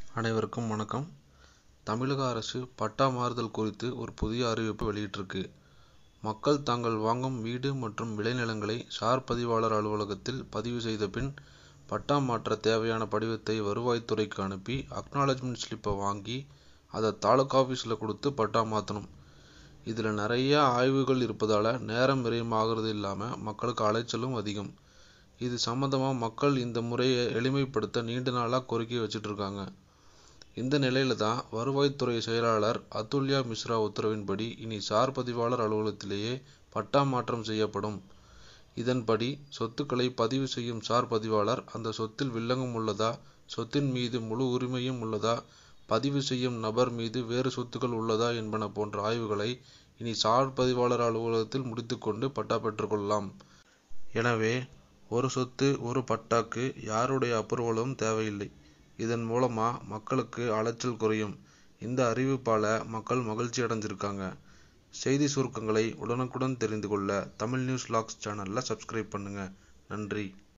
அனைவருக்கும் வணக்கம் தமிழக அரசு பட்டா மாறுதல் குறித்து ஒரு புதிய அறிவிப்பு வெளியிட்டிருக்கு மக்கள் தாங்கள் வாங்கும் வீடு மற்றும் விளைநிலங்களை சார் பதிவாளர் அலுவலகத்தில் பதிவு செய்த பின் பட்டா மாற்ற தேவையான படிவத்தை வருவாய்த்துறைக்கு அனுப்பி அக்னாலஜ்மெண்ட் ஸ்லிப்பை வாங்கி அதை தாலுகா ஆஃபீஸில் கொடுத்து பட்டா மாற்றணும் இதில் நிறைய ஆய்வுகள் இருப்பதால் நேரம் விரயமாகிறது இல்லாமல் மக்களுக்கு அலைச்சலும் அதிகம் இது சம்மந்தமாக மக்கள் இந்த முறையை எளிமைப்படுத்த நீண்ட நாளாக கோரிக்கை வச்சுட்டு இருக்காங்க இந்த நிலையில தான் வருவாய்த்துறை செயலாளர் அதுல்யா மிஸ்ரா உத்தரவின்படி இனி சார் பதிவாளர் அலுவலகத்திலேயே பட்டா மாற்றம் செய்யப்படும் இதன்படி சொத்துக்களை பதிவு செய்யும் சார் பதிவாளர் அந்த சொத்தில் வில்லங்கம் உள்ளதா சொத்தின் மீது முழு உரிமையும் உள்ளதா பதிவு செய்யும் நபர் மீது வேறு சொத்துக்கள் உள்ளதா என்பன போன்ற ஆய்வுகளை இனி சார் பதிவாளர் அலுவலகத்தில் முடித்துக்கொண்டு பட்டா பெற்றுக்கொள்ளலாம் எனவே ஒரு சொத்து ஒரு பட்டாக்கு யாருடைய அப்ரூவலும் தேவையில்லை இதன் மூலமா மக்களுக்கு அலைச்சல் குறையும் இந்த அறிவிப்பால மக்கள் மகிழ்ச்சி அடைஞ்சிருக்காங்க செய்தி சுருக்கங்களை உடனுக்குடன் தெரிந்து கொள்ள தமிழ் நியூஸ் லாக்ஸ் சேனல்ல சப்ஸ்கிரைப் பண்ணுங்க நன்றி